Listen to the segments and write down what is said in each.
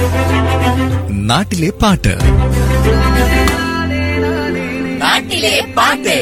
നാട്ടിലെ പാട്ട് നാട്ടിലെ പാട്ട്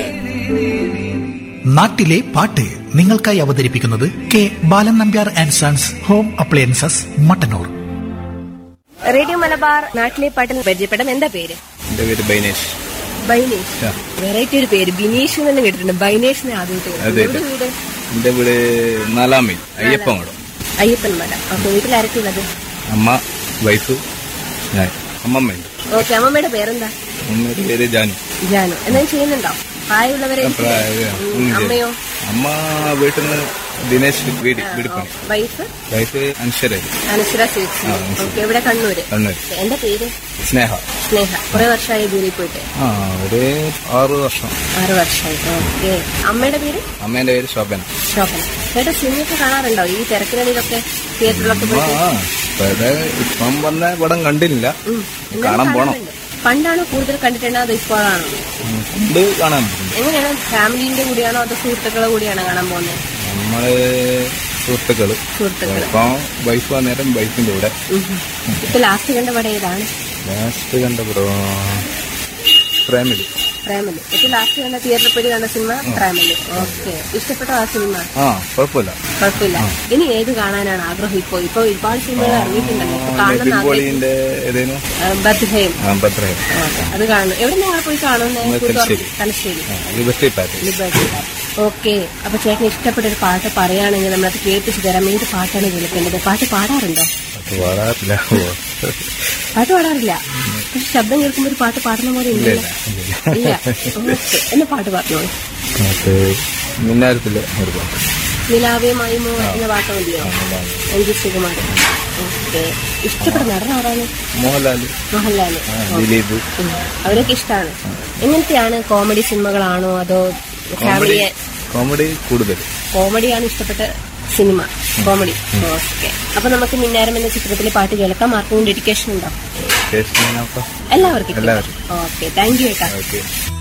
നാട്ടിലെ പാട്ട് നിങ്ങൾക്കായി അവതരിപ്പിക്കുന്നത് K Balan Nambiar and sons home appliances Mattannur radio Malabar നാട്ടിലെ പാട്ടിൽ പരിചയപ്പെടാം എന്താ പേര് എന്റെ പേര് ബൈനേഷ് ബൈനേഷ് ആ. വെറൈറ്റി ഒരു പേര് ബിനീഷ് എന്ന് കേട്ടിട്ടുണ്ട് ബൈനേഷിനെ ആദ്യമായിട്ട് അതെ, കേട്ടു. എവിടെ അതെ. വീട് എന്റെ വീട് നാലാം മൈൽ അയ്യപ്പമോടം അയ്യപ്പൻ മല അപ്പൊ വീട്ടിലാരൊക്കെയുള്ളത് അമ്മ വൈഫ് ഞാൻ അമ്മമ്മയുണ്ട് ഓക്കെ അമ്മമ്മയുടെ പേരെന്താ അമ്മയുടെ പേര് ജാനു ജാനു എന്തെങ്കിലും ചെയ്യുന്നുണ്ടോ പ്രായമുള്ളവരെ പ്രായ- ഉം, ഒന്നും ചെയ്യില്ല. അമ്മയോ അമ്മ വീട്ടിൽ നിന്ന് ദിനേശ് വീട് വീടിപ്പണി വൈഫ് വൈഫ് അൻഷരായി അനശ്വര സ്വീറ്റ്സ് ആ, അനശ്വര. ഓക്കെ ഇവിടെ കണ്ണൂര് കണ്ണൂർ എന്റെ പേര് സ്നേഹ സ്നേഹ കുറെ വർഷമായി ജോലിയിൽ പോയിട്ട് ആ ഒരു ആറ് വർഷം ആറ് വർഷമായി ഓക്കെ അമ്മയുടെ പേര് അമ്മേന്റെ പേര് ശോഭന ശോഭന ചേട്ടാ സിനിമയൊക്കെ കാണാറുണ്ടോ ഈ തിരക്കിനിടയിലൊക്കെ തിയേറ്ററിലൊക്കെ ആ പോയിട്ട് ഇപ്പൊ ഇത് ഇപ്പം വന്ന പടം കണ്ടില്ല ഉം. എന്നാലും കാണാൻ പോണം കാണാറുണ്ട്. പണ്ടാണോ കൂടുതൽ കണ്ടിട്ടുണ്ടോ അതോ ഇപ്പോഴാണോ ഉം, കണ്ട് കാണാൻ പറ്റും എങ്ങനെയാണ് ഫാമിലിന്റെ കൂടിയാണോ അതോ സുഹൃത്തുക്കളെ കൂടിയാണോ കാണാൻ പോകുന്നത് നമ്മള് സുഹൃത്തുക്കള് സുഹൃത്തുക്കള് ഇപ്പൊ വൈഫ് വന്നേരം വൈഫിന്റെ കൂടെ ഇപ്പൊ ലാസ്റ്റ് കണ്ട പടം ഏതാണ് ലാസ്റ്റ് കണ്ട ബ്രോ പ്രേമില് പ്രേമലി ഏറ്റവും ലാസ്റ്റ് കണ്ട തിയേറ്ററിൽ പോയി കണ്ട സിനിമ പ്രേമലി ഓക്കെ ഇഷ്ടപ്പെട്ടോ ആ സിനിമ ആ കുഴപ്പമില്ല കുഴപ്പമില്ല ഇനി ഏത് കാണാനാണ് ആഗ്രഹം ഇപ്പോ ഇപ്പൊ ഒരുപാട് സിനിമകൾ ഇറങ്ങിയിട്ടുണ്ടല്ലോ ഇപ്പൊ കാണണം നിതിൻ പോളിന്റെ ഏതേനു ബർത്ത് ആ ഭദ്രഹം അത് കാണുന്നു എവിടെ നിങ്ങൾ പോയി കാണുന്നത് നമ്മൾ Thalassery. Thalassery liberty pattern liberty okay അപ്പൊ ചേട്ടന് ഇഷ്ടപ്പെട്ട ഒരു പാട്ട് പറയുകയാണെങ്കിൽ നമ്മളത് കേൾപ്പിച്ചു തരാം ഏത് പാട്ടാണ് കേൾക്കേണ്ടത് പാട്ട് പാടാറുണ്ടോ അത് പാടാറില്ല ഓ. പാട്ട് പാടാറില്ല പക്ഷെ ശബ്ദം കേൾക്കുമ്പോൾ ഒരു പാട്ട് പാടുന്ന പോലെ ഇല്ല ഇല്ല ഇല്ല ഇല്ല ഓക്കെ എന്നെ പാട്ട് പറഞ്ഞോളൂ അത് മിന്നാരത്തില് ഒരു പാട്ട് നിലാവ്യമായുമോ എന്ന പാട്ട് മതിയോ എൻ ജി ശ്രീകുമാർ ഓക്കെ ഇഷ്ടപ്പെട്ട നടൻ ആരാണ് മോഹൻലാല് മോഹൻലാല് ആ, ദിലീപ് ഉം. അവരൊക്കെ ഇഷ്ടമാണ് എങ്ങനത്തെയാണ് കോമഡി സിനിമകളാണോ അതോ കോമഡി ഫാമിലിയെ കോമഡി കൂടുതൽ കോമഡിയാണ് ഇഷ്ടപ്പെട്ട സിനിമ കോമഡി ഓക്കെ അപ്പൊ നമുക്ക് മിന്നാരം എന്ന ചിത്രത്തിലെ പാട്ട് കേൾക്കാം ആർക്കും ഡെഡിക്കേഷൻ ഉണ്ടോ ടേസ്റ്റ് ചെയ്യാനൊക്കെ എല്ലാവർക്കും എല്ലാവർക്കും. ഓക്കെ താങ്ക് യു ഏട്ടാ ഓക്കെ